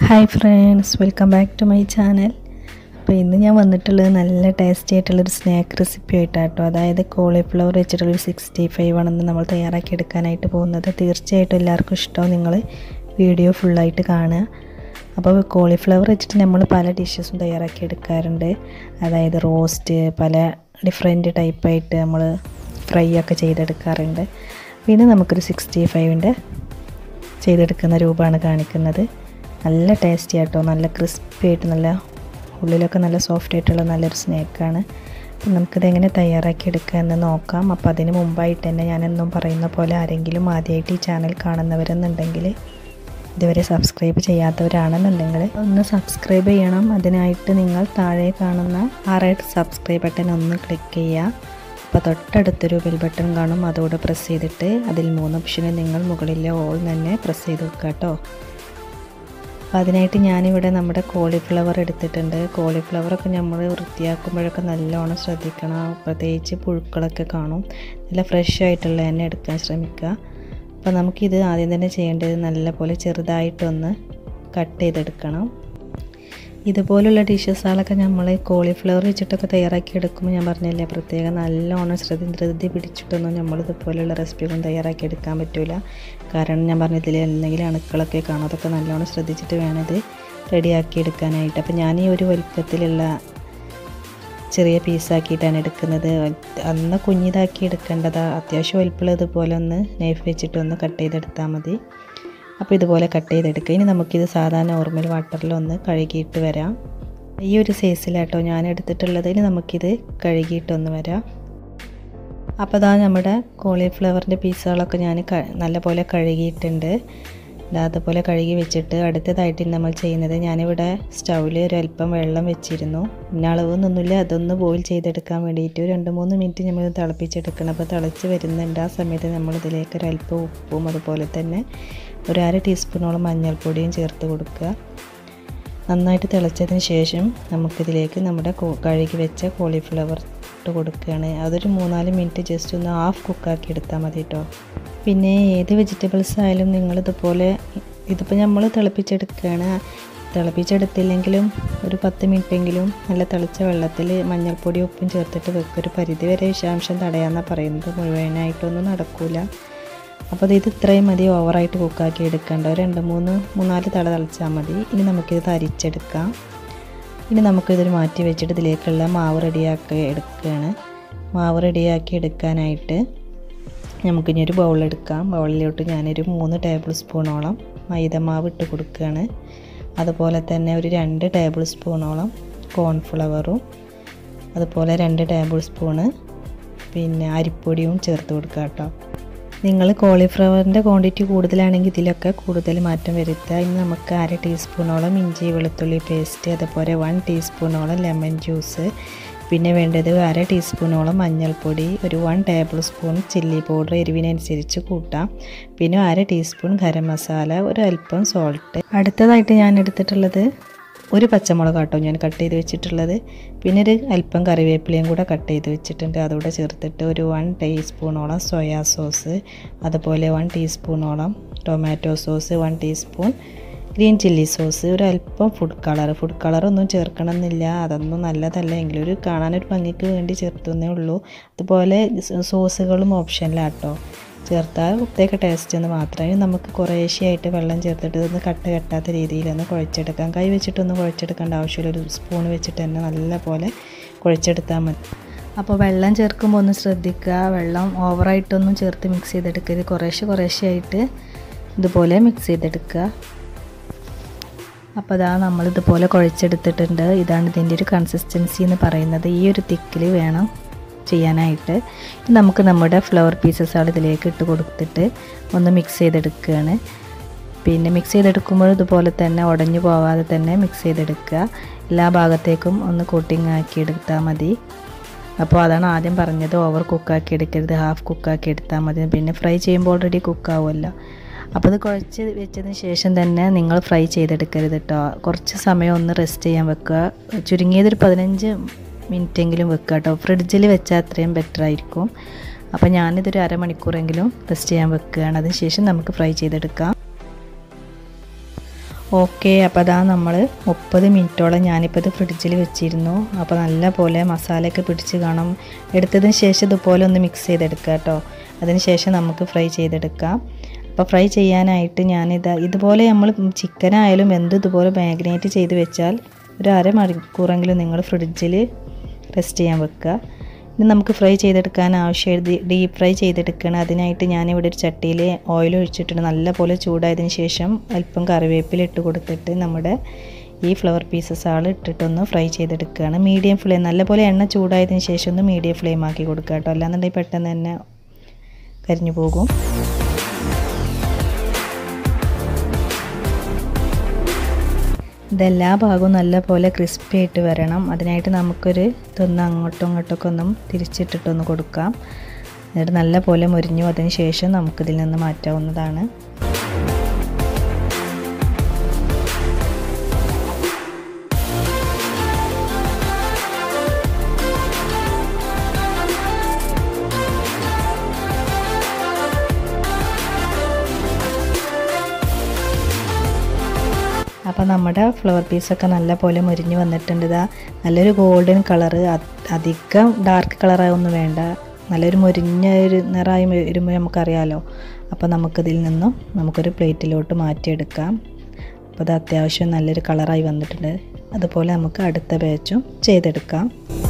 hi friends welcome back to my channel അപ്പോൾ ഇന്ന് ഞാൻ വന്നിട്ടുള്ളത് നല്ല ടേസ്റ്റി ആയിട്ടുള്ളൊരു സ്നാക്ക് റെസിപ്പി ആയിട്ടാട്ടോ അതായത് കോളിഫ്ലവർ വെച്ചിട്ടുള്ളൊരു സിക്സ്റ്റി ഫൈവ് ആണെന്ന് നമ്മൾ തയ്യാറാക്കി എടുക്കാനായിട്ട് പോകുന്നത് തീർച്ചയായിട്ടും എല്ലാവർക്കും ഇഷ്ടവും നിങ്ങൾ വീഡിയോ ഫുള്ളായിട്ട് കാണുക അപ്പോൾ കോളിഫ്ലവർ വെച്ചിട്ട് നമ്മൾ പല ഡിഷസും തയ്യാറാക്കി എടുക്കാറുണ്ട് അതായത് റോസ്റ്റ് പല ഡിഫറെൻറ്റ് ടൈപ്പായിട്ട് നമ്മൾ ഫ്രൈ ഒക്കെ ചെയ്തെടുക്കാറുണ്ട് പിന്നെ നമുക്കൊരു സിക്സ്റ്റി ഫൈവിൻ്റെ ചെയ്തെടുക്കുന്ന രൂപമാണ് കാണിക്കുന്നത് നല്ല ടേസ്റ്റി ആട്ടോ നല്ല ക്രിസ്പി ആയിട്ട് നല്ല ഉള്ളിലൊക്കെ നല്ല സോഫ്റ്റ് ആയിട്ടുള്ള നല്ലൊരു സ്നാക്കാണ് അപ്പം നമുക്കിത് എങ്ങനെ തയ്യാറാക്കി എടുക്കുക എന്ന് നോക്കാം അപ്പോൾ അതിന് മുമ്പായിട്ട് തന്നെ ഞാനെന്നും പറയുന്ന പോലെ ആരെങ്കിലും ആദ്യമായിട്ട് ഈ ചാനൽ കാണുന്നവരെന്നുണ്ടെങ്കിൽ ഇതുവരെ സബ്സ്ക്രൈബ് ചെയ്യാത്തവരാണെന്നുണ്ടെങ്കിൽ ഒന്ന് സബ്സ്ക്രൈബ് ചെയ്യണം അതിനായിട്ട് നിങ്ങൾ താഴെ കാണുന്ന ആ റെഡ് സബ്സ്ക്രൈബ് ബട്ടൺ ഒന്ന് ക്ലിക്ക് ചെയ്യുക അപ്പോൾ തൊട്ടടുത്തൊരു ബെൽ ബട്ടൺ കാണും അതോടെ പ്രസ് ചെയ്തിട്ട് അതിൽ മൂന്ന് ഓപ്ഷന് നിങ്ങൾ മുകളിലെ ഓൾ തന്നെ പ്രസ് ചെയ്ത് വെക്കുക കേട്ടോ അപ്പോൾ അതിനായിട്ട് ഞാനിവിടെ നമ്മുടെ കോളിഫ്ലവർ എടുത്തിട്ടുണ്ട് കോളിഫ്ലവറൊക്കെ നമ്മൾ വൃത്തിയാക്കുമ്പോഴൊക്കെ നല്ലോണം ശ്രദ്ധിക്കണം പ്രത്യേകിച്ച് പുഴുക്കളൊക്കെ കാണും നല്ല ഫ്രഷ് ആയിട്ടുള്ള തന്നെ എടുക്കാൻ ശ്രമിക്കുക അപ്പോൾ നമുക്കിത് ആദ്യം തന്നെ ചെയ്യേണ്ടത് നല്ലപോലെ ചെറുതായിട്ടൊന്ന് കട്ട് ചെയ്തെടുക്കണം ഇതുപോലുള്ള ഡിഷസുകളൊക്കെ നമ്മൾ കോളിഫ്ലവർ വെച്ചിട്ടൊക്കെ തയ്യാറാക്കി എടുക്കുമ്പോൾ ഞാൻ പറഞ്ഞില്ലേ പ്രത്യേകം നല്ലോണം ശ്രദ്ധ ധൃതി പിടിച്ചിട്ടൊന്നും നമ്മൾ ഇതുപോലുള്ള റെസിപ്പികളും തയ്യാറാക്കി എടുക്കാൻ പറ്റില്ല കാരണം ഞാൻ പറഞ്ഞതിൽ എന്തെങ്കിലും അണുക്കളൊക്കെ കാണും അതൊക്കെ നല്ലോണം ശ്രദ്ധിച്ചിട്ട് വേണം ഇത് റെഡിയാക്കി എടുക്കാനായിട്ട് അപ്പോൾ ഞാൻ ഈ ഒരു വലുപ്പത്തിലുള്ള ചെറിയ പീസാക്കിയിട്ടാണ് എടുക്കുന്നത് അന്ന് കുഞ്ഞിതാക്കി എടുക്കേണ്ടത് അത്യാവശ്യം വലുപ്പമുള്ള ഇതുപോലെ ഒന്ന് നൈഫ് വെച്ചിട്ടൊന്ന് കട്ട് ചെയ്തെടുത്താൽ മതി അപ്പോൾ ഇതുപോലെ കട്ട് ചെയ്തെടുക്കുക ഇനി നമുക്കിത് സാധാരണ നോർമൽ വാട്ടറിൽ ഒന്ന് കഴുകിയിട്ട് വരാം ഈ ഒരു സൈസിലാട്ടോ ഞാൻ എടുത്തിട്ടുള്ളത് ഇനി നമുക്കിത് കഴുകിയിട്ടൊന്ന് വരാം അപ്പോൾ അതാ നമ്മുടെ കോളിഫ്ലവറിൻ്റെ പീസുകളൊക്കെ ഞാൻ നല്ലപോലെ കഴുകിയിട്ടുണ്ട് അതുപോലെ കഴുകി വെച്ചിട്ട് അടുത്തതായിട്ട് നമ്മൾ ചെയ്യുന്നത് ഞാനിവിടെ സ്റ്റൗവിൽ ഒരല്പം വെള്ളം വെച്ചിരുന്നു പിന്നെ അളവൊന്നുമില്ല അതൊന്ന് ബോയിൽ ചെയ്തെടുക്കാൻ വേണ്ടിയിട്ട് രണ്ട് മൂന്ന് മിനിറ്റ് നമ്മൾ തിളപ്പിച്ചെടുക്കണം അപ്പോൾ തിളച്ച് വരുന്നുണ്ട് ആ സമയത്ത് നമ്മൾ ഇതിലേക്ക് ഒരല്പം ഉപ്പും അതുപോലെ തന്നെ ഒരു അര ടീസ്പൂണോളം മഞ്ഞൾപ്പൊടിയും ചേർത്ത് കൊടുക്കുക നന്നായിട്ട് തിളച്ചതിന് ശേഷം നമുക്കിതിലേക്ക് നമ്മുടെ കഴുകി വെച്ച കോളിഫ്ലവർ ഇട്ട് കൊടുക്കുകയാണ് അതൊരു മൂന്നാല് മിനിറ്റ് ജസ്റ്റ് ഒന്ന് ഹാഫ് കുക്കാക്കി എടുത്താൽ മതി കേട്ടോ പിന്നെ ഏത് വെജിറ്റബിൾസ് ആയാലും നിങ്ങളിതുപോലെ ഇതിപ്പോൾ നമ്മൾ തിളപ്പിച്ചെടുക്കുകയാണ് തിളപ്പിച്ചെടുത്തില്ലെങ്കിലും ഒരു പത്ത് മിനിറ്റെങ്കിലും നല്ല തിളച്ച വെള്ളത്തിൽ മഞ്ഞൾപ്പൊടി ഉപ്പും ചേർത്തിട്ട് വെക്കുക ഒരു പരിധി വരെ വിഷാംശം തടയാമെന്നാണ് പറയുന്നത് മുഴുവനായിട്ടൊന്നും നടക്കില്ല അപ്പോൾ ഇത് ഇത്രയും മതി ഓവറായിട്ട് കുക്കാക്കി എടുക്കേണ്ട ഒരു രണ്ട് മൂന്ന് മൂന്നാല് തള തിളച്ചാൽ മതി ഇനി നമുക്കിത് തരിച്ചെടുക്കാം ഇനി നമുക്കിതൊരു മാറ്റി വെച്ചിട്ട് ഇതിലേക്കുള്ള മാവ് റെഡിയാക്കി എടുക്കുകയാണ് മാവ് റെഡിയാക്കി എടുക്കാനായിട്ട് നമുക്കിനി ഒരു ബൗൾ എടുക്കാം ബൗളിലോട്ട് ഞാനൊരു മൂന്ന് ടേബിൾ സ്പൂണോളം മൈദമാവ് ഇട്ട് കൊടുക്കുകയാണ് അതുപോലെ തന്നെ ഒരു രണ്ട് ടേബിൾ സ്പൂണോളം കോൺഫ്ലവറും അതുപോലെ രണ്ട് ടേബിൾ സ്പൂണ് പിന്നെ അരിപ്പൊടിയും ചേർത്ത് കൊടുക്കുക കേട്ടോ നിങ്ങൾ കോളിഫ്ലവറിൻ്റെ ക്വാണ്ടിറ്റി കൂടുതലാണെങ്കിൽ ഇതിലൊക്കെ കൂടുതൽ മാറ്റം വരുത്തുക ഇനി നമുക്ക് അര ടീസ്പൂണോളം ഇഞ്ചി വെളുത്തുള്ളി പേസ്റ്റ് അതുപോലെ വൺ ടീസ്പൂണോളം ലെമൺ ജ്യൂസ് പിന്നെ വേണ്ടത് അര ടീസ്പൂണോളം മഞ്ഞൾപ്പൊടി ഒരു one tablespoon chilli powder എരിവിനനുസരിച്ച് കൂട്ടാം പിന്നെ അര ടീസ്പൂൺ ഗരം മസാല ഒരു അല്പം സോൾട്ട് അടുത്തതായിട്ട് ഞാൻ എടുത്തിട്ടുള്ളത് ഒരു പച്ചമുളക് കേട്ടോ ഞാൻ കട്ട് ചെയ്ത് വെച്ചിട്ടുള്ളത് പിന്നെ ഒരു അല്പം കറിവേപ്പിലയും കൂടെ കട്ട് ചെയ്ത് വെച്ചിട്ടുണ്ട് അതുകൂടെ ചേർത്തിട്ട് ഒരു വൺ ടീസ്പൂണോളം സോയാ സോസ് അതുപോലെ വൺ ടീസ്പൂണോളം tomato sauce one teaspoon green chilli sauce ഒരു അല്പം ഫുഡ് കളർ ഫുഡ് കളറൊന്നും ചേർക്കണമെന്നില്ല അതൊന്നും നല്ലതല്ല എങ്കിലും ഒരു കാണാനൊരു ഭംഗിക്ക് വേണ്ടി ചേർത്തുന്നേ ഉള്ളൂ അതുപോലെ സോസുകളും ഓപ്ഷനിലാട്ടോ ചേർത്താൽ പ്രത്യേക ടേസ്റ്റ് എന്ന് മാത്രമേ നമുക്ക് കുറേശ്ശെയായിട്ട് വെള്ളം ചേർത്തിട്ട് ഇതൊന്ന് കട്ട് കെട്ടാത്ത രീതിയിലൊന്ന് കുഴച്ചെടുക്കാം കൈ വെച്ചിട്ടൊന്നും കുഴച്ചെടുക്കേണ്ട ആവശ്യമില്ല ഒരു സ്പൂൺ വെച്ചിട്ട് തന്നെ നല്ല പോലെ കുഴച്ചെടുത്താൽ മതി അപ്പോൾ വെള്ളം ചേർക്കുമ്പോൾ ഒന്ന് ശ്രദ്ധിക്കുക വെള്ളം ഓവറായിട്ടൊന്നും ചേർത്ത് മിക്സ് ചെയ്തെടുക്കരുത് കുറേശ്ശെ കുറേശ്ശെ ആയിട്ട് ഇതുപോലെ മിക്സ് ചെയ്തെടുക്കുക അപ്പോൾ അതാ നമ്മളിതുപോലെ കുഴച്ചെടുത്തിട്ടുണ്ട് ഇതാണ് ഇതിൻ്റെ ഒരു കൺസിസ്റ്റൻസി എന്ന് പറയുന്നത് ഈ ഒരു തിക്കിൽ വേണം ചെയ്യാനായിട്ട് നമുക്ക് നമ്മുടെ ഫ്ലവർ പീസസ് ഇതിലേക്ക് ഇട്ട് കൊടുത്തിട്ട് ഒന്ന് മിക്സ് ചെയ്തെടുക്കുകയാണ് പിന്നെ മിക്സ് ചെയ്തെടുക്കുമ്പോൾ ഇതുപോലെ തന്നെ ഉടഞ്ഞു പോവാതെ തന്നെ മിക്സ് ചെയ്തെടുക്കുക എല്ലാ ഭാഗത്തേക്കും ഒന്ന് കോട്ടിങ് ആക്കി എടുത്താൽ മതി അപ്പോൾ അതാണ് ആദ്യം പറഞ്ഞത് ഓവർ കുക്കാക്കി എടുക്കരുത് ഹാഫ് കുക്കാക്കി എടുത്താൽ മതി പിന്നെ ഫ്രൈ ചെയ്യുമ്പോൾ ഓൾറെഡി കുക്കാവുമല്ലോ അപ്പോൾ അത് കുഴച്ച് വെച്ചതിന് ശേഷം തന്നെ നിങ്ങൾ ഫ്രൈ ചെയ്തെടുക്കരുത് കേട്ടോ കുറച്ച് സമയം ഒന്ന് റെസ്റ്റ് ചെയ്യാൻ വെക്കുക ചുരുങ്ങിയതൊരു പതിനഞ്ച് മിനിറ്റെങ്കിലും വെക്കുക കേട്ടോ ഫ്രിഡ്ജിൽ വെച്ചാൽ അത്രയും ബെറ്റർ ആയിരിക്കും അപ്പോൾ ഞാനിതൊരു അരമണിക്കൂറെങ്കിലും റെസ്റ്റ് ചെയ്യാൻ വെക്കുകയാണ് അതിന് ശേഷം നമുക്ക് ഫ്രൈ ചെയ്തെടുക്കാം ഓക്കെ അപ്പോൾ അതാ നമ്മൾ മുപ്പത് മിനിറ്റോളം ഞാനിപ്പോൾ ഇത് ഫ്രിഡ്ജിൽ വെച്ചിരുന്നു അപ്പോൾ നല്ല പോലെ മസാലയൊക്കെ പിടിച്ച് കാണും എടുത്തതിന് ശേഷം ഇതുപോലെ ഒന്ന് മിക്സ് ചെയ്തെടുക്കുക കേട്ടോ അതിന് ശേഷം നമുക്ക് ഫ്രൈ ചെയ്തെടുക്കാം അപ്പോൾ ഫ്രൈ ചെയ്യാനായിട്ട് ഞാനിത് ഇതുപോലെ നമ്മൾ ചിക്കനായാലും എന്ത് ഇതുപോലെ മാഗ്നേറ്റ് ചെയ്ത് വെച്ചാൽ ഒരു അരമണിക്കൂറെങ്കിലും നിങ്ങൾ ഫ്രിഡ്ജിൽ റെസ്റ്റ് ചെയ്യാൻ വെക്കുക ഇനി നമുക്ക് ഫ്രൈ ചെയ്തെടുക്കാൻ ആവശ്യം ഡീപ്പ് ഫ്രൈ ചെയ്തെടുക്കണം അതിനായിട്ട് ഞാനിവിടെ ഒരു ചട്ടിയിൽ ഓയിൽ ഒഴിച്ചിട്ടുണ്ട് നല്ലപോലെ ചൂടായതിന് ശേഷം അല്പം കറിവേപ്പില ഇട്ട് കൊടുത്തിട്ട് നമ്മുടെ ഈ ഫ്ലവർ പീസസ് ആൾ ഇട്ടിട്ടൊന്ന് ഫ്രൈ ചെയ്തെടുക്കുകയാണ് മീഡിയം ഫ്ലെയിം നല്ലപോലെ എണ്ണ ചൂടായതിന് ശേഷം ഒന്ന് മീഡിയം ഫ്ലെയിം ആക്കി കൊടുക്കുക കേട്ടോ അല്ലാന്നുണ്ടെങ്കിൽ പെട്ടെന്ന് തന്നെ കരിഞ്ഞു പോകും ഇതെല്ലാ ഭാഗവും നല്ലപോലെ ക്രിസ്പി ആയിട്ട് വരണം അതിനായിട്ട് നമുക്കൊരു ഇതൊന്ന് അങ്ങോട്ടും ഇങ്ങോട്ടൊക്കെ ഒന്നും തിരിച്ചിട്ടിട്ടൊന്ന് കൊടുക്കാം എന്നിട്ട് നല്ല പോലെ മുരിഞ്ഞു അതിന് ശേഷം നമുക്കിതിൽ നിന്ന് മാറ്റാവുന്നതാണ് അപ്പോൾ നമ്മുടെ ഫ്ലവർ പീസൊക്കെ നല്ല പോലെ മുരിഞ്ഞ് വന്നിട്ടുണ്ട് ഇതാ നല്ലൊരു ഗോൾഡൻ കളറ് അധികം ഡാർക്ക് കളറായൊന്നും വേണ്ട നല്ലൊരു മുരിഞ്ഞ ഒരു നിറമായി വരുമ്പോൾ നമുക്കറിയാമല്ലോ അപ്പോൾ നമുക്കിതിൽ നിന്നും നമുക്കൊരു പ്ലേറ്റിലോട്ട് മാറ്റിയെടുക്കാം അപ്പോൾ അത് അത്യാവശ്യം നല്ലൊരു കളറായി വന്നിട്ടുണ്ട് അതുപോലെ നമുക്ക് അടുത്ത ബാച്ചും ചെയ്തെടുക്കാം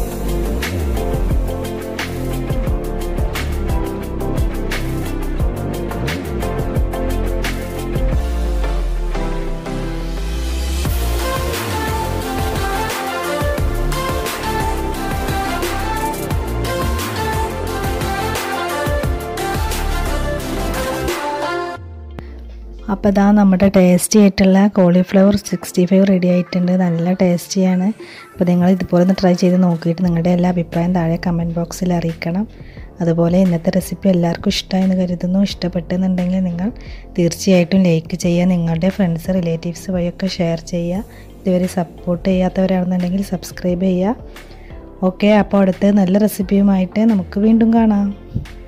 അപ്പോൾ ഇതാ നമ്മുടെ ടേസ്റ്റി ആയിട്ടുള്ള കോളിഫ്ലവർ സിക്സ്റ്റി ഫൈവ് റെഡി ആയിട്ടുണ്ട് നല്ല ടേസ്റ്റിയാണ് അപ്പോൾ നിങ്ങൾ ഇതുപോലെ ഒന്ന് ട്രൈ ചെയ്ത് നോക്കിയിട്ട് നിങ്ങളുടെ എല്ലാ അഭിപ്രായം താഴെ കമൻറ്റ് ബോക്സിൽ അറിയിക്കണം അതുപോലെ ഇന്നത്തെ റെസിപ്പി എല്ലാവർക്കും ഇഷ്ടമായെന്ന് കരുതുന്നു ഇഷ്ടപ്പെട്ടെന്നുണ്ടെങ്കിൽ നിങ്ങൾ തീർച്ചയായിട്ടും ലൈക്ക് ചെയ്യുക നിങ്ങളുടെ ഫ്രണ്ട്സ് റിലേറ്റീവ്സ് വഴിയൊക്കെ ഷെയർ ചെയ്യുക ഇതുവരെ സപ്പോർട്ട് ചെയ്യാത്തവരാണെന്നുണ്ടെങ്കിൽ സബ്സ്ക്രൈബ് ചെയ്യുക ഓക്കെ അപ്പോൾ അടുത്ത് നല്ല റെസിപ്പിയുമായിട്ട് നമുക്ക് വീണ്ടും കാണാം